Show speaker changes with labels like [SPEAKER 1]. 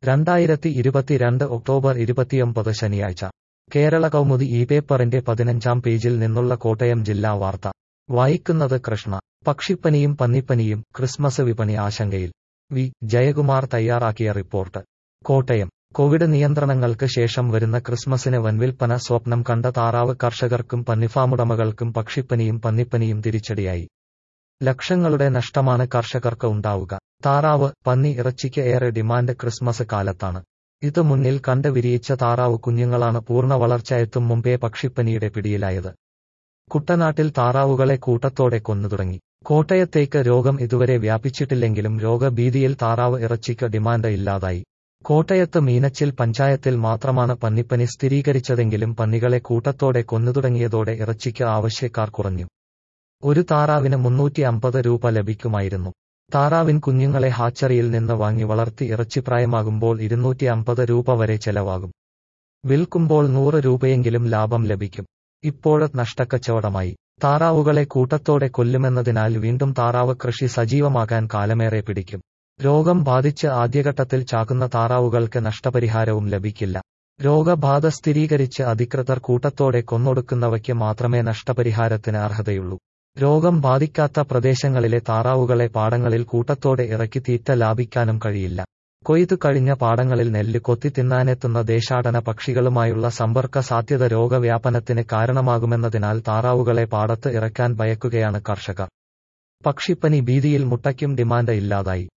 [SPEAKER 1] രണ്ടായിരത്തി ഇരുപത്തിരണ്ട് ഒക്ടോബർ ഇരുപത്തിയൊമ്പത് ശനിയാഴ്ച കേരള കൗമുദി ഈ പേപ്പറിന്റെ പതിനഞ്ചാം പേജിൽ നിന്നുള്ള കോട്ടയം ജില്ലാ വാർത്ത വായിക്കുന്നത് കൃഷ്ണ പക്ഷിപ്പനിയും പന്നിപ്പനിയും ക്രിസ്മസ് വിപണി ആശങ്കയിൽ വി ജയകുമാർ തയ്യാറാക്കിയ റിപ്പോർട്ട് കോട്ടയം കോവിഡ് നിയന്ത്രണങ്ങൾക്ക് ശേഷം വരുന്ന ക്രിസ്മസിന് വൻവിൽപ്പന സ്വപ്നം കണ്ട താറാവ് കർഷകർക്കും പന്നിഫാമുടമകൾക്കും പക്ഷിപ്പനിയും പന്നിപ്പനിയും തിരിച്ചടിയായി ലക്ഷങ്ങളുടെ നഷ്ടമാണ് കർഷകർക്ക് ഉണ്ടാവുക താറാവ് പന്നി ഇറച്ചിക്ക് ഏറെ ഡിമാൻഡ് ക്രിസ്മസ് കാലത്താണ് ഇത് മുന്നിൽ കണ്ട് വിരിയിച്ച താറാവ് കുഞ്ഞുങ്ങളാണ് പൂർണ്ണ വളർച്ച എത്തും മുമ്പേ പക്ഷിപ്പനിയുടെ പിടിയിലായത് കുട്ടനാട്ടിൽ താറാവുകളെ കൂട്ടത്തോടെ കൊന്നു തുടങ്ങി കോട്ടയത്തേക്ക് രോഗം ഇതുവരെ വ്യാപിച്ചിട്ടില്ലെങ്കിലും രോഗഭീതിയിൽ താറാവ് ഇറച്ചിക്ക് ഡിമാൻഡ് ഇല്ലാതായി കോട്ടയത്ത് മീനച്ചിൽ പഞ്ചായത്തിൽ മാത്രമാണ് പന്നിപ്പനി സ്ഥിരീകരിച്ചതെങ്കിലും പന്നികളെ കൂട്ടത്തോടെ കൊന്നുതുടങ്ങിയതോടെ ഇറച്ചിക്ക് ആവശ്യക്കാർ കുറഞ്ഞു ഒരു താറാവിന് മുന്നൂറ്റി അമ്പത് രൂപ ലഭിക്കുമായിരുന്നു താറാവിൻ കുഞ്ഞുങ്ങളെ ഹാച്ചറിയിൽ നിന്ന് വാങ്ങി വളർത്തി ഇറച്ചിപ്രായമാകുമ്പോൾ ഇരുന്നൂറ്റി അമ്പത് രൂപ വരെ ചെലവാകും വിൽക്കുമ്പോൾ നൂറ് രൂപയെങ്കിലും ലാഭം ലഭിക്കും ഇപ്പോഴ് നഷ്ടക്കച്ചവടമായി താറാവുകളെ കൂട്ടത്തോടെ കൊല്ലുമെന്നതിനാൽ വീണ്ടും താറാവ് കൃഷി സജീവമാകാൻ കാലമേറെ പിടിക്കും രോഗം ബാധിച്ച് ആദ്യഘട്ടത്തിൽ ചാകുന്ന താറാവുകൾക്ക് നഷ്ടപരിഹാരവും ലഭിക്കില്ല രോഗബാധ സ്ഥിരീകരിച്ച് അധികൃതർ കൂട്ടത്തോടെ കൊന്നൊടുക്കുന്നവയ്ക്ക് മാത്രമേ നഷ്ടപരിഹാരത്തിന് അർഹതയുള്ളൂ രോഗം ബാധിക്കാത്ത പ്രദേശങ്ങളിലെ താറാവുകളെ പാടങ്ങളിൽ കൂട്ടത്തോടെ ഇറക്കി തീറ്റ ലാഭിക്കാനും കഴിയില്ല കൊയ്തു കഴിഞ്ഞ പാടങ്ങളിൽ നെല്ല് കൊത്തി തിന്നാനെത്തുന്ന ദേശാടന പക്ഷികളുമായുള്ള സമ്പർക്ക സാധ്യത രോഗവ്യാപനത്തിന് കാരണമാകുമെന്നതിനാൽ താറാവുകളെ പാടത്ത് ഇറക്കാൻ ഭയക്കുകയാണ് കർഷകർ പക്ഷിപ്പനി ഭീതിയിൽ മുട്ടയ്ക്കും ഡിമാൻഡ് ഇല്ലാതായി